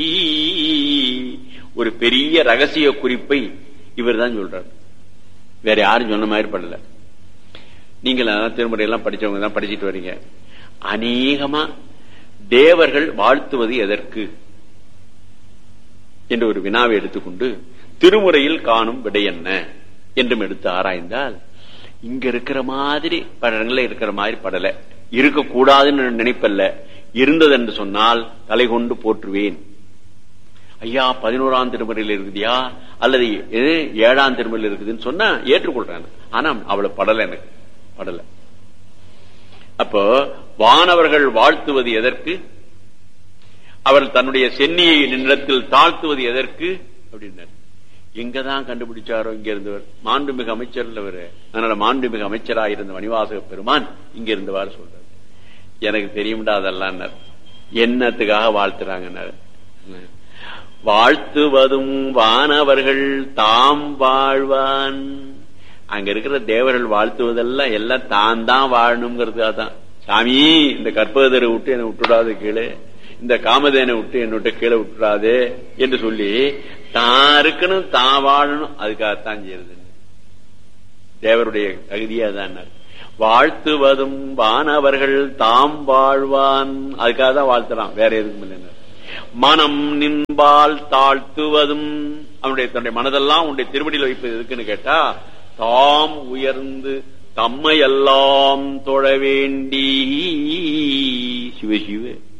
ஒரு பெரிய ரகசிய குறிப்பை இவர் தான் சொல்றார் வேற யாரும் சொன்ன மாதிரி படல நீங்கள் திருமுறை எல்லாம் படிச்சவங்க தான் படிச்சிட்டு வரீங்க அநேகமா தேவர்கள் வாழ்த்துவது எதற்கு என்ற ஒரு வினாவை எடுத்துக்கொண்டு திருமுறையில் காணும் விடை என்ன என்றும் எடுத்து ஆராய்ந்தால் இங்க இருக்கிற மாதிரி படங்கள இருக்கிற மாதிரி படல இருக்கக்கூடாதுன்னு நினைப்பல்ல இருந்தது என்று சொன்னால் தலை கொண்டு போற்றுவேன் ஐயா பதினோராம் திருமுறையில் இருக்குதியா அல்லது ஏழாம் திருமுறையில் இருக்குதுன்னு சொன்னா ஏற்றுக்கொள்றேன் ஆனா அவளை படல எனக்கு படல அப்போ வானவர்கள் வாழ்த்துவது எதற்கு அவர் தன்னுடைய சென்னியை நின்றத்தில் தாழ்த்துவது எதற்கு அப்படின்னாரு எங்கதான் கண்டுபிடிச்சாரோ இங்க இருந்தவர் மாண்புமிகு அமைச்சர் இல்லவர் அதனால மாண்புமிகு அமைச்சராக இருந்த மணிவாசக பெருமான் இங்க இருந்தவாறு சொல்றாரு எனக்கு தெரியும்டா அதெல்லாம் என்னத்துக்காக வாழ்த்துறாங்கன்னாரு வாழ்த்துவதும் வானவர்கள் தாம் வாழ்வான் அங்க இருக்கிற தேவர்கள் வாழ்த்துவதெல்லாம் எல்லாம் தான் தான் வாழணுங்கிறதுக்காக தான் சாமி இந்த கற்பகதரை விட்டு என்னை விட்டுடாது கீழே இந்த காமதேனை விட்டு என்னை விட்டு கீழே விட்டுறாது என்று சொல்லி தான் இருக்கணும் தான் வாழணும் அதுக்காகத்தான் செய்யறது தேவருடைய தகுதியா தான் வாழ்த்துவதும் வானவர்கள் தாம் வாழ்வான் அதுக்காக தான் வாழ்த்துறான் வேற எதுக்கும் இல்லை மனம் நின்பால் தாழ்த்துவதும் அவனுடைய தன்னுடைய மனதெல்லாம் உன்னுடைய திருவடியில் வைப்பது எதுக்குன்னு கேட்டா தாம் உயர்ந்து தம்மை எல்லாம் தொழ வேண்டி சிவ சிவ